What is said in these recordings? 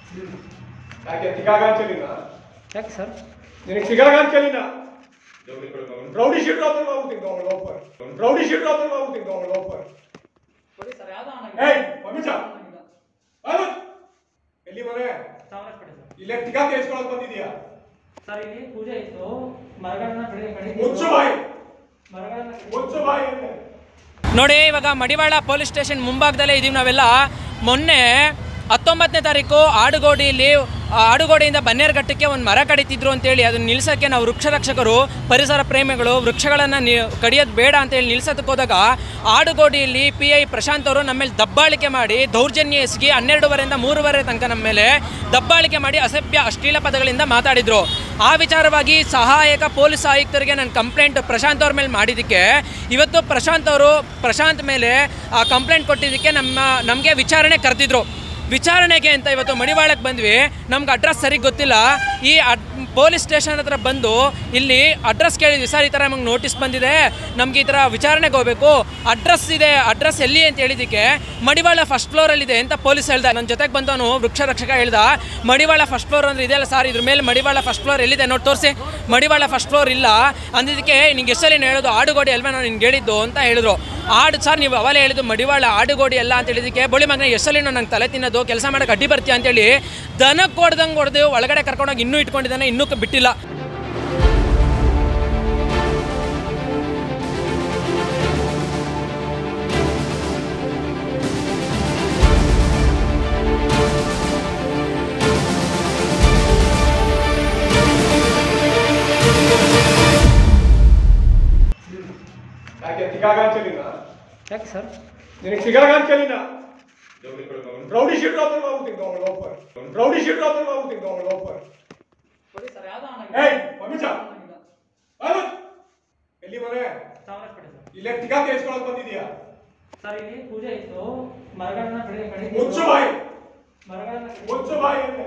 ಯಾಕೆ ಸಿಗಾಗ ಅಂತೇಳಿನ ಯಾಕೆ ಸರ್ ನಿನಗೆ ಸಿಗಾಗ ಅಂತೇಳಿನ ರೌಡಿ ಶೀಟ್ ಆದ್ರೆ ಮಾಡ್ಬಿಟ್ಟಿದ್ದ ಅವಳು ಲೋಪರ್ ರೌಡಿ ಶೀಟ್ ಆದ್ರೆ ಮಾಡ್ಬಿಟ್ಟಿದ್ದ ಅವಳು ಲೋಪರ್ ಕೊಡಿ ಸರ್ ಯಾವ್ದೋ ಏಯ್ ಅಮಿತ ಅಹಮದ್ ಎಲ್ಲಿ ಮನೆ ಚಾಮರಾಜಪೇಟೆ ಸರ್ ಇಲ್ಲೇ ತಿಗಾ ತೇಸ್ಕೊಳಕ್ ಬಂದಿದ್ಯಾ ಸರ್ ಇಲ್ಲಿ ಪೂಜೆ ಇತ್ತು ಮರಗಳನ್ನ ಬೆಳೆ ಬೆಳಿಗ್ಗೆ ಮುಚ್ಚು ಬಾಯಿ ಮರಗಳನ್ನ ಮುಚ್ಚು ಬಾಯಿ ಅಂದೆ ನೋಡಿ ಇವಾಗ ಮಡಿವಾಳ ಪೊಲೀಸ್ ಸ್ಟೇಷನ್ ಮುಂಭಾಗದಲ್ಲೇ ಇದೀವಿ ನಾವೆಲ್ಲ ಮೊನ್ನೆ ಹತ್ತೊಂಬತ್ತನೇ ತಾರೀಕು ಆಡುಗೋಡಿಯಲ್ಲಿ ಆ, ಆಡುಗೋಡಿಯಿಂದ ಬನ್ನೇರುಘಟ್ಟಕ್ಕೆ ಒಂದು ಮರ ಕಡಿತಿದ್ರು ಅಂತೇಳಿ ಅದನ್ನ ನಿಲ್ಸೋಕ್ಕೆ ನಾವು ವೃಕ್ಷ ರಕ್ಷಕರು ಪರಿಸರ ಪ್ರೇಮಿಗಳು ವೃಕ್ಷಗಳನ್ನು ನಿ ಕಡಿಯೋದು ಬೇಡ ಅಂತೇಳಿ ನಿಲ್ಸೋದಕ್ಕೆ ಹೋದಾಗ ಆಡುಗೋಡಿಯಲ್ಲಿ ಪಿ ಐ ಪ್ರಶಾಂತ್ ಅವರು ನಮ್ಮ ಮೇಲೆ ದಬ್ಬಾಳಿಕೆ ಮಾಡಿ ದೌರ್ಜನ್ಯ ಎಸಗಿ ಹನ್ನೆರಡುವರೆಯಿಂದ ಮೂರುವರೆ ತನಕ ನಮ್ಮ ಮೇಲೆ ದಬ್ಬಾಳಿಕೆ ಮಾಡಿ ಅಸಭ್ಯ ಅಶ್ಲೀಲ ಪದಗಳಿಂದ ಮಾತಾಡಿದ್ರು ಆ ವಿಚಾರವಾಗಿ ಸಹಾಯಕ ಪೊಲೀಸ್ ಆಯುಕ್ತರಿಗೆ ನಾನು ಕಂಪ್ಲೇಂಟ್ ಪ್ರಶಾಂತ್ ಅವ್ರ ಮೇಲೆ ಮಾಡಿದ್ದಕ್ಕೆ ಇವತ್ತು ಪ್ರಶಾಂತ್ ಅವರು ಪ್ರಶಾಂತ್ ಮೇಲೆ ಆ ಕಂಪ್ಲೇಂಟ್ ಕೊಟ್ಟಿದ್ದಕ್ಕೆ ನಮ್ಮ ನಮಗೆ ವಿಚಾರಣೆ ಕರೆದಿದ್ರು ವಿಚಾರಣೆಗೆ ಅಂತ ಇವತ್ತು ಮಡಿವಾಳಕ್ಕೆ ಬಂದ್ವಿ ನಮ್ಗೆ ಅಡ್ರೆಸ್ ಸರಿಗೆ ಗೊತ್ತಿಲ್ಲ ಈ ಅಡ್ ಪೊಲೀಸ್ ಸ್ಟೇಷನ್ ಹತ್ರ ಬಂದು ಇಲ್ಲಿ ಅಡ್ರೆಸ್ ಕೇಳಿದ್ವಿ ಸರ್ ಈ ಥರ ನಮಗೆ ನೋಟಿಸ್ ಬಂದಿದೆ ನಮ್ಗೆ ಈ ಥರ ವಿಚಾರಣೆಗೆ ಹೋಗಬೇಕು ಅಡ್ರೆಸ್ ಇದೆ ಅಡ್ರೆಸ್ ಎಲ್ಲಿ ಅಂತ ಹೇಳಿದ್ದಕ್ಕೆ ಮಡಿವಾಳ ಫಸ್ಟ್ ಫ್ಲೋರಲ್ಲಿದೆ ಅಂತ ಪೊಲೀಸ್ ಹೇಳ್ದ ನನ್ನ ಜೊತೆಗೆ ಬಂದವನು ವೃಕ್ಷ ರಕ್ಷಕ ಹೇಳ್ದ ಮಡಿವಾಳ ಫಸ್ಟ್ ಫ್ಲೋರ್ ಅಂದ್ರೆ ಇದೆಯಲ್ಲ ಸರ್ ಇದ್ರ ಮೇಲೆ ಮಡಿವಾಳ ಫಸ್ಟ್ ಫ್ಲೋರ್ ಎಲ್ಲಿದೆ ನೋಡಿ ತೋರಿಸಿ ಮಡಿವಾಳ ಫಸ್ಟ್ ಫ್ಲೋರ್ ಇಲ್ಲ ಅಂದಿದ್ದಕ್ಕೆ ನಿಂಗೆ ಎಷ್ಟಲ್ಲಿ ಹೇಳೋದು ಆಡುಗೋಡಿ ಅಲ್ವೇ ನಾನು ನಿನ್ಗೆ ಹೇಳಿದ್ದು ಅಂತ ಹೇಳಿದ್ರು ಆಡು ಸರ್ ನೀವು ಅವಲೇ ಹೇಳಿದ್ದು ಮಡಿವಾಳ ಆಡುಗೋಡಿ ಎಲ್ಲ ಅಂತ ಹೇಳಿದ್ದಕ್ಕೆ ಬೋಳಿ ಮಗನ ಎಷ್ಟಲ್ಲಿ ನಂಗೆ ತಲೆ ತಿನ್ನೋದು ಕೆಲಸ ಮಾಡಕ್ಕೆ ಅಡ್ಡಿ ಬರ್ತೀಯ ಅಂತೇಳಿ ದನಕ್ಕೆ ಹೊಡೆದಂಗೆ ಹೊಡೆದು ಒಳಗಡೆ ಕರ್ಕೊಂಡೋಗಿ ಇನ್ನೂ ಇಟ್ಕೊಂಡಿದ್ದಾನೆ ಇನ್ನೂ ಕ- ಬಿಟ್ಟಿಲ್ಲ ಯಾಕೆ ಸಿಗಾಗ ಅಂತೇಳಿನ ಯಾಕೆ ಸರ್ ನಿನಗೆ ಸಿಗಾಗ ಅಂತೇಳಿನ ರೌಡಿ ಶೀಟ್ ಆದ್ರೆ ಮಾಡ್ಬಿಟ್ಟಿದ್ದ ಅವಳು ಲೋಪರ್ ರೌಡಿ ಶೀಟ್ ಆದ್ರೆ ಮಾಡ್ಬಿಟ್ಟಿದ್ದ ಅವಳು ಲೋಪರ್ ಕೊಡಿ ಸರ್ ಯಾವ್ದೋ ಏಯ್ ಅಮಿತ ಅಹಮದ್ ಎಲ್ಲಿ ಮನೆ ಚಾಮರಾಜಪೇಟೆ ಸರ್ ಇಲ್ಲೇ ತಿಗಾ ತೇಸ್ಕೊಳಕ್ ಬಂದಿದ್ಯಾ ಸರ್ ಇಲ್ಲಿ ಪೂಜೆ ಇತ್ತು ಮರಗಳನ್ನ ಬೆಳೆ ಬೆಳಿಗ್ಗೆ ಮುಚ್ಚು ಬಾಯಿ ಮರಗಳನ್ನ ಮುಚ್ಚು ಬಾಯಿ ಅಂದೆ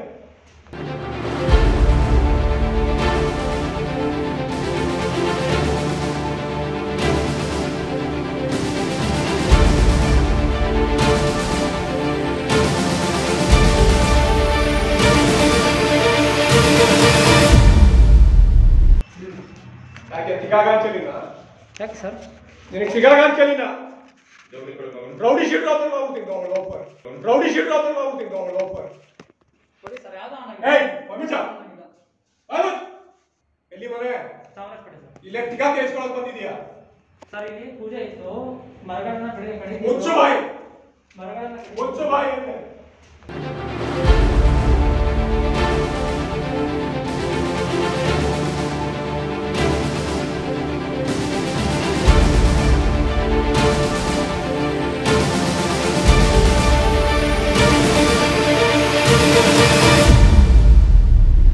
ಯಾಕೆ ಸಿಗಾಗ ಅಂತೇಳಿನ ಯಾಕೆ ಸರ್ ನಿನಗೆ ಸಿಗಾಗ ಅಂತೇಳಿನ ರೌಡಿ ಶೀಟ್ ಆದ್ರೆ ಮಾಡ್ಬಿಟ್ಟಿದ್ದ ಅವಳು ಲೋಪರ್ ರೌಡಿ ಶೀಟ್ ಆದ್ರೆ ಮಾಡ್ಬಿಟ್ಟಿದ್ದ ಅವಳು ಲೋಪರ್ ಕೊಡಿ ಸರ್ ಯಾವ್ದೋ ಏಯ್ ಅಮಿತ ಅಹಮದ್ ಎಲ್ಲಿ ಮನೆ ಚಾಮರಾಜಪೇಟೆ ಸರ್ ಇಲ್ಲೇ ತಿಗಾ ತೇಸ್ಕೊಳಕ್ ಬಂದಿದ್ಯಾ ಸರ್ ಇಲ್ಲಿ ಪೂಜೆ ಇತ್ತು ಮರಗಳನ್ನ ಬೆಳೆ ಬೆಳಿಗ್ಗೆ ಮುಚ್ಚು ಬಾಯಿ ಮರಗಳನ್ನ ಮುಚ್ಚು ಬಾಯಿ ಅಂದೆ